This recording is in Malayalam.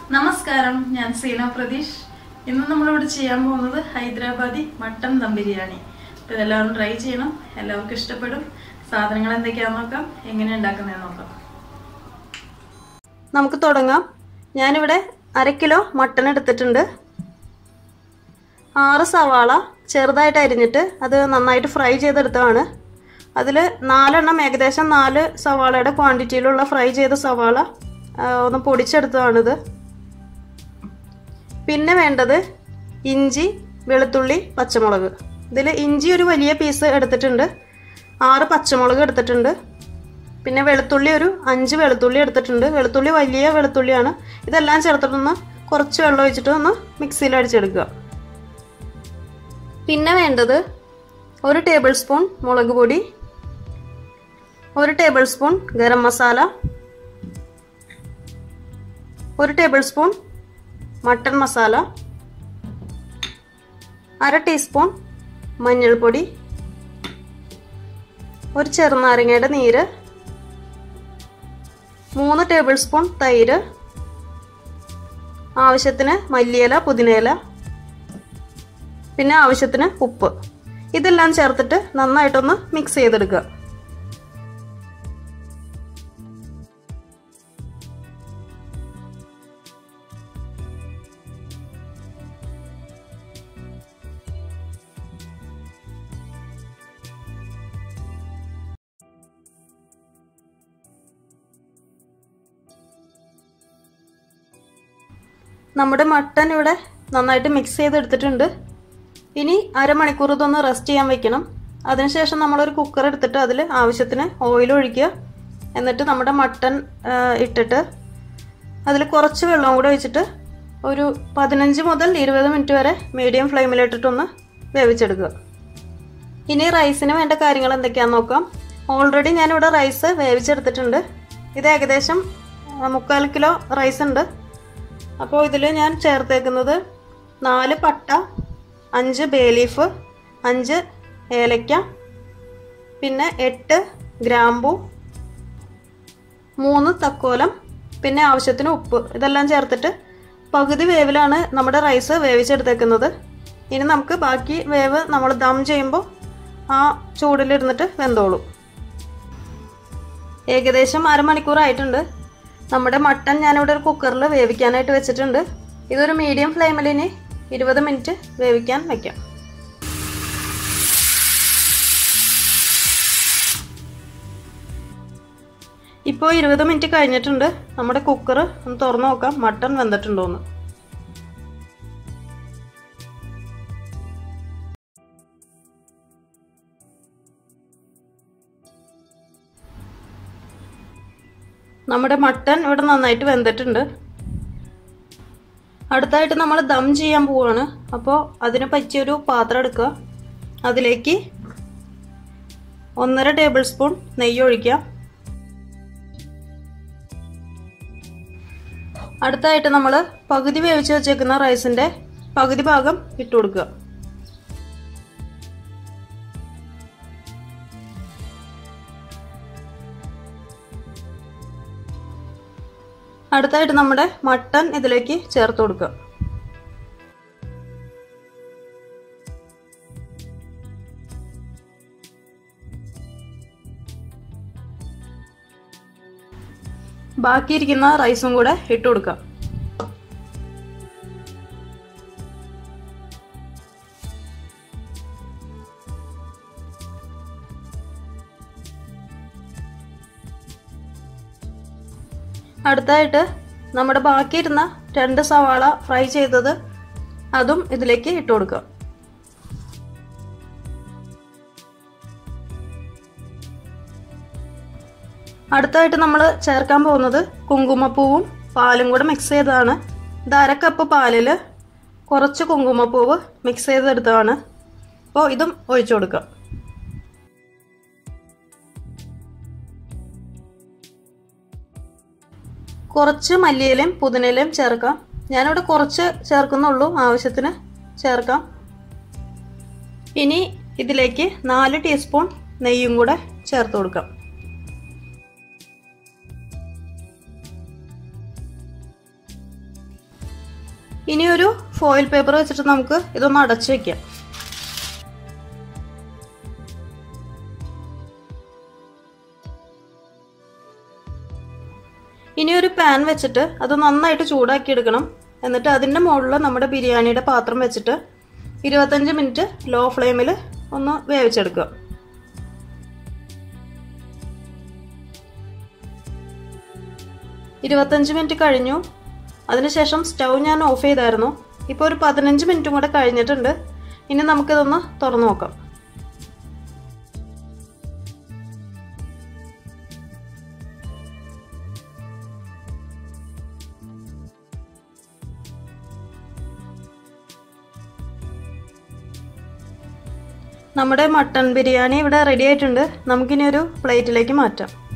നമസ്കാരം ഞാൻ സീന പ്രതീഷ് ഇന്ന് നമ്മളിവിടെ ചെയ്യാൻ പോകുന്നത് ഹൈദരാബാദി മട്ടൻ ദം ബിരിയാണി അപ്പോൾ ഇതെല്ലാവരും ട്രൈ ചെയ്യണം എല്ലാവർക്കും ഇഷ്ടപ്പെടും സാധനങ്ങൾ എന്തൊക്കെയാണെന്ന് നോക്കാം എങ്ങനെ ഉണ്ടാക്കുന്നതെന്ന് നോക്കാം നമുക്ക് തുടങ്ങാം ഞാനിവിടെ അര കിലോ മട്ടൺ എടുത്തിട്ടുണ്ട് ആറ് സവാള ചെറുതായിട്ട് അരിഞ്ഞിട്ട് അത് നന്നായിട്ട് ഫ്രൈ ചെയ്തെടുത്തതാണ് അതിൽ നാലെണ്ണം ഏകദേശം നാല് സവാളയുടെ ക്വാണ്ടിറ്റിയിലുള്ള ഫ്രൈ ചെയ്ത സവാള ആ, ഒന്ന് പൊടിച്ചെടുത്തതാണിത് പിന്നെ വേണ്ടത് ഇഞ്ചി വെളുത്തുള്ളി പച്ചമുളക് ഇതിൽ ഇഞ്ചി ഒരു വലിയ പീസ് എടുത്തിട്ടുണ്ട് ആറ് പച്ചമുളക് എടുത്തിട്ടുണ്ട് പിന്നെ വെളുത്തുള്ളി ഒരു അഞ്ച് വെളുത്തുള്ളി എടുത്തിട്ടുണ്ട് വെളുത്തുള്ളി വലിയ വെളുത്തുള്ളിയാണ് ഇതെല്ലാം ചേർത്തിട്ടൊന്ന് കുറച്ച് വെള്ളം ഒഴിച്ചിട്ട് ഒന്ന് മിക്സിയിൽ അടിച്ചെടുക്കുക പിന്നെ വേണ്ടത് ഒരു ടേബിൾ സ്പൂൺ മുളക് പൊടി ഒരു ടേബിൾ സ്പൂൺ ഗരം മസാല ഒരു ടേബിൾ സ്പൂൺ മട്ടൺ മസാല അര ടീസ്പൂൺ മഞ്ഞൾപ്പൊടി ഒരു ചെറുനാരങ്ങയുടെ നീര് മൂന്ന് ടേബിൾ സ്പൂൺ തൈര് ആവശ്യത്തിന് മല്ലിയില പുതിനയില പിന്നെ ആവശ്യത്തിന് ഉപ്പ് ഇതെല്ലാം ചേർത്തിട്ട് നന്നായിട്ടൊന്ന് മിക്സ് ചെയ്തെടുക്കുക നമ്മുടെ മട്ടൻ ഇവിടെ നന്നായിട്ട് മിക്സ് ചെയ്തെടുത്തിട്ടുണ്ട് ഇനി അരമണിക്കൂർ ഇതൊന്ന് റെസ്റ്റ് ചെയ്യാൻ വെക്കണം അതിനുശേഷം നമ്മളൊരു കുക്കർ എടുത്തിട്ട് അതിൽ ആവശ്യത്തിന് ഓയിൽ ഒഴിക്കുക എന്നിട്ട് നമ്മുടെ മട്ടൻ ആ, ഇട്ടിട്ട് അതിൽ കുറച്ച് വെള്ളം കൂടെ ഒഴിച്ചിട്ട് ഒരു പതിനഞ്ച് മുതൽ ഇരുപത് മിനിറ്റ് വരെ മീഡിയം ഫ്ലെയിമിലിട്ടിട്ടൊന്ന് വേവിച്ചെടുക്കുക ഇനി റൈസിന് വേണ്ട കാര്യങ്ങൾ എന്തൊക്കെയാണെന്ന് നോക്കാം ഓൾറെഡി ഞാനിവിടെ റൈസ് വേവിച്ചെടുത്തിട്ടുണ്ട് ഇത് ഏകദേശം ആ, മുക്കാൽ കിലോ റൈസ് ഉണ്ട് അപ്പോൾ ഇതിൽ ഞാൻ ചേർത്തേക്കുന്നത് നാല് പട്ട അഞ്ച് ബേ ലീഫ് അഞ്ച് ഏലക്ക പിന്നെ എട്ട് ഗ്രാമ്പു മൂന്ന് തക്കോലം പിന്നെ ആവശ്യത്തിന് ഉപ്പ് ഇതെല്ലാം ചേർത്തിട്ട് പകുതി വേവിലാണ് നമ്മുടെ റൈസ് വേവിച്ചെടുത്തേക്കുന്നത് ഇനി നമുക്ക് ബാക്കി വേവ് നമ്മൾ ദം ചെയ്യുമ്പോൾ ആ ചൂടിലിരുന്നിട്ട് വെന്തോളും ഏകദേശം അരമണിക്കൂറായിട്ടുണ്ട് നമ്മുടെ മട്ടൻ ഞാനിവിടെ ഒരു കുക്കറിൽ വേവിക്കാനായിട്ട് വെച്ചിട്ടുണ്ട് ഇതൊരു മീഡിയം ഫ്ലെയിമിൽ ഇനി ഇരുപത് മിനിറ്റ് വേവിക്കാൻ വെക്കാം ഇപ്പോൾ ഇരുപത് മിനിറ്റ് കഴിഞ്ഞിട്ടുണ്ട് നമ്മുടെ കുക്കർ ഒന്ന് തുറന്നു നോക്കാം മട്ടൺ വെന്തിട്ടുണ്ടോ എന്ന് നമ്മുടെ മട്ടൺ ഇവിടെ നന്നായിട്ട് വെന്തിട്ടുണ്ട് അടുത്തായിട്ട് നമ്മൾ ദം ചെയ്യാൻ പോവാണ് അപ്പോൾ അതിന് പറ്റിയൊരു പാത്രം എടുക്കുക അതിലേക്ക് ഒന്നര ടേബിൾ സ്പൂൺ നെയ്യ് ഒഴിക്കുക അടുത്തായിട്ട് നമ്മൾ പകുതി വേവിച്ച് വെച്ചേക്കുന്ന റൈസിൻ്റെ പകുതി ഭാഗം ഇട്ട് കൊടുക്കുക അടുത്തായിട്ട് നമ്മുടെ മട്ടൺ ഇതിലേക്ക് ചേർത്ത് കൊടുക്കുക ബാക്കിയിരിക്കുന്ന റൈസും കൂടെ ഇട്ട് കൊടുക്കാം അടുത്തായിട്ട് നമ്മുടെ ബാക്കിയിരുന്ന രണ്ട് സവാള ഫ്രൈ ചെയ്തത് അതും ഇതിലേക്ക് ഇട്ട് കൊടുക്കുക അടുത്തായിട്ട് നമ്മൾ ചേർക്കാൻ പോകുന്നത് കുങ്കുമപ്പൂവും പാലും കൂടെ മിക്സ് ചെയ്തതാണ് ഇത് അര കപ്പ് പാലിൽ കുറച്ച് കുങ്കുമപ്പൂവ് മിക്സ് ചെയ്തെടുത്തതാണ് അപ്പോൾ ഇതും ഒഴിച്ചു കൊടുക്കാം കുറച്ച് മല്ലിയിലയും പുതിനയിലയും ചേർക്കാം ഞാനിവിടെ കുറച്ച് ചേർക്കുന്നുള്ളൂ ആവശ്യത്തിന് ചേർക്കാം ഇനി ഇതിലേക്ക് നാല് ടീസ്പൂൺ നെയ്യും കൂടെ ചേർത്ത് കൊടുക്കാം ഇനി ഒരു ഫോയിൽ പേപ്പർ വെച്ചിട്ട് നമുക്ക് ഇതൊന്ന് അടച്ചു വെക്കാം ഇനി ഒരു പാൻ വെച്ചിട്ട് അത് നന്നായിട്ട് ചൂടാക്കി എടുക്കണം എന്നിട്ട് അതിൻ്റെ മുകളിൽ നമ്മുടെ ബിരിയാണിയുടെ പാത്രം വെച്ചിട്ട് ഇരുപത്തഞ്ച് മിനിറ്റ് ലോ ഫ്ലെയിമിൽ ഒന്ന് വേവിച്ചെടുക്കുക ഇരുപത്തഞ്ച് മിനിറ്റ് കഴിഞ്ഞു അതിനുശേഷം സ്റ്റൗ ഞാൻ ഓഫ് ചെയ്തായിരുന്നു ഇപ്പോൾ ഒരു പതിനഞ്ച് മിനിറ്റും കൂടെ കഴിഞ്ഞിട്ടുണ്ട് ഇനി നമുക്കിതൊന്ന് തുറന്നു നോക്കാം നമ്മുടെ മട്ടൺ ബിരിയാണി ഇവിടെ റെഡി ആയിട്ടുണ്ട് നമുക്കിനി ഒരു പ്ലേറ്റിലേക്ക് മാറ്റാം